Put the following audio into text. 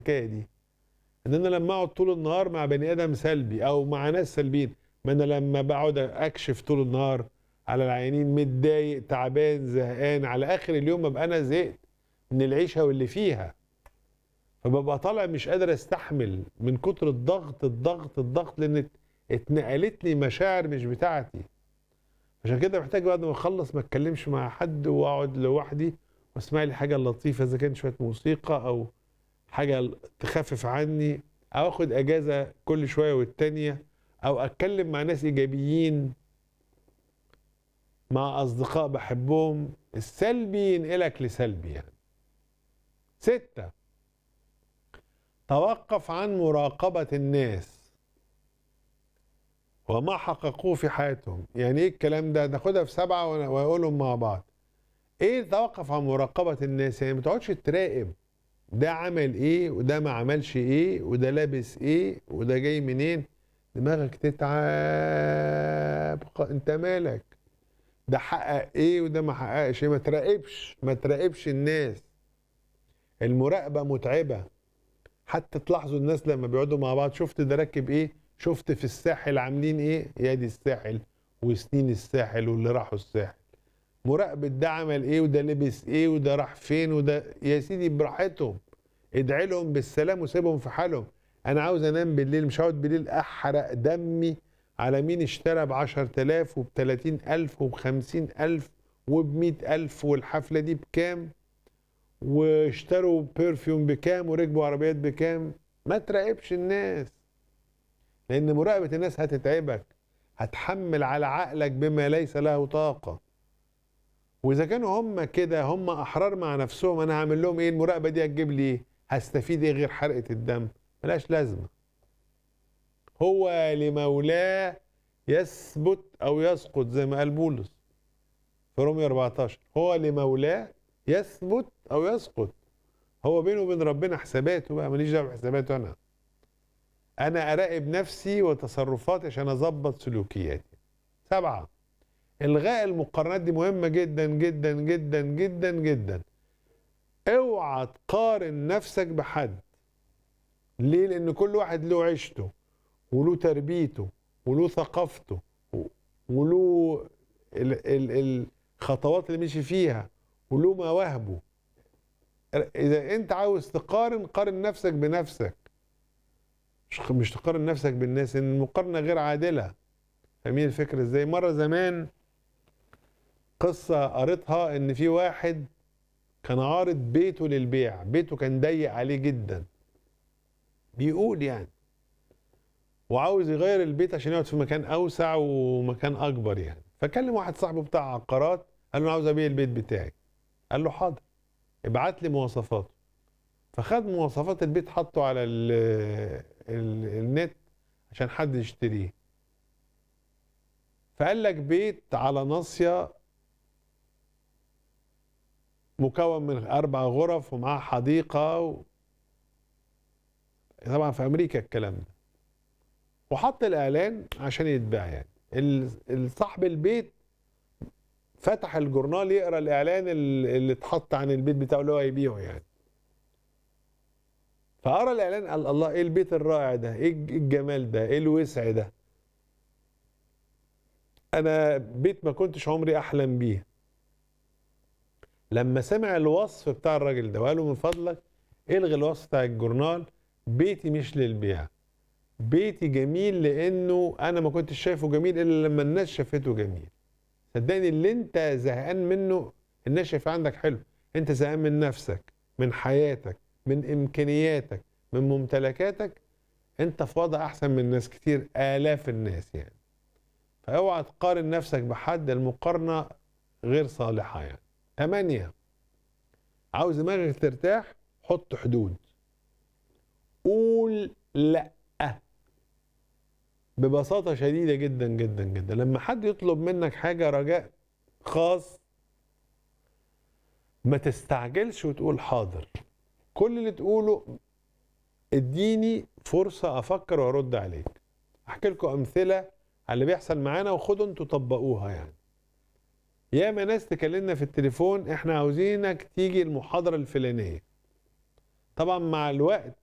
الحكايه دي ان انا لما اقعد طول النهار مع بني ادم سلبي او مع ناس سلبيين ما انا لما بقعد اكشف طول النهار على العيانين متضايق تعبان زهقان على اخر اليوم ببقى انا زهقت من العيشه واللي فيها فببقى طالع مش قادر استحمل من كتر الضغط الضغط الضغط لان اتنقلت لي مشاعر مش بتاعتي عشان كده محتاج بعد ما اخلص ما اتكلمش مع حد واقعد لوحدي واسمع لي حاجه لطيفه اذا كان شويه موسيقى او حاجه تخفف عني او اخد اجازه كل شويه والتانيه او اتكلم مع ناس ايجابيين مع اصدقاء بحبهم السلبي ينقلك لسلبي يعني ستة توقف عن مراقبة الناس وما حققوه في حياتهم يعني ايه الكلام ده ناخدها في سبعة واقولهم مع بعض ايه توقف عن مراقبة الناس يعني ما تقعدش تراقب ده عمل ايه وده ما عملش ايه وده لابس ايه وده جاي منين دماغك تتعب انت مالك ده حقق ايه وده ما حققش ما تراقبش ما تراقبش الناس المراقبة متعبة حتى تلاحظوا الناس لما بيقعدوا مع بعض شفت ده راكب ايه شفت في الساحل عاملين ايه يا دي الساحل وسنين الساحل واللي راحوا الساحل مراقبة ده عمل ايه وده لبس ايه وده راح فين وده يا سيدي براحتهم ادعي لهم بالسلام وسيبهم في حالهم انا عاوز انام بالليل مش هقعد بالليل احرق دمي على مين اشترى ب 10000 وب 30000 وب 50000 وب 100000 والحفلة دي بكام واشتروا بيرفيوم بكام وركبوا عربيات بكام ما تراقبش الناس لان مراقبة الناس هتتعبك هتحمل على عقلك بما ليس له طاقة واذا كانوا هم كده هم احرار مع نفسهم انا هعمل لهم ايه المراقبة دي هتجيب لي ايه هستفيد ايه غير حرقة الدم ملهاش لازمة هو لمولاه يثبت او يسقط زي ما قال بولس في رومية 14 هو لمولاه يثبت او يسقط هو بينه وبين ربنا حساباته بقى ماليش دعوه بحساباته انا انا اراقب نفسي وتصرفاتي عشان اظبط سلوكياتي سبعه الغاء المقارنات دي مهمه جدا جدا جدا جدا جدا اوعى تقارن نفسك بحد ليه لان كل واحد له عيشته وله تربيته وله ثقافته وله الخطوات اللي مشي فيها وله مواهبه اذا انت عاوز تقارن قارن نفسك بنفسك مش مش تقارن نفسك بالناس ان المقارنه غير عادله فاهمين الفكره ازاي مره زمان قصه قريتها ان في واحد كان عارض بيته للبيع بيته كان ضيق عليه جدا بيقول يعني وعاوز يغير البيت عشان يقعد في مكان اوسع ومكان اكبر يعني فكلم واحد صاحبه بتاع عقارات قال له عاوز ابيع البيت بتاعي قال له حاضر ابعت لي مواصفاته فخد مواصفات البيت حطه على ال ال النت عشان حد يشتريه فقال لك بيت على ناصية مكون من أربع غرف ومعاه حديقة و... طبعا في أمريكا الكلام ده وحط الإعلان عشان يتباع يعني صاحب البيت فتح الجورنال يقرا الاعلان اللي اتحط عن البيت بتاعه اللي هو هيبيعه يعني فقرا الاعلان قال الله ايه البيت الرائع ده ايه الجمال ده ايه الوسع ده انا بيت ما كنتش عمري احلم بيه لما سمع الوصف بتاع الراجل ده وقال له من فضلك الغي الوصف بتاع الجورنال بيتي مش للبيع بيتي جميل لانه انا ما كنتش شايفه جميل الا لما الناس شافته جميل صدقني اللي انت زهقان منه الناس شايفاه عندك حلو انت زهقان من نفسك من حياتك من امكانياتك من ممتلكاتك انت في وضع احسن من ناس كتير الاف الناس يعني فاوعى تقارن نفسك بحد المقارنه غير صالحه يعني ثمانية عاوز دماغك ترتاح حط حدود قول لا ببساطة شديدة جدا جدا جدا لما حد يطلب منك حاجة رجاء خاص ما تستعجلش وتقول حاضر كل اللي تقوله اديني فرصة افكر وارد عليك احكي لكم امثلة على اللي بيحصل معانا وخدوا انتوا طبقوها يعني ياما ناس تكلمنا في التليفون احنا عاوزينك تيجي المحاضرة الفلانية طبعا مع الوقت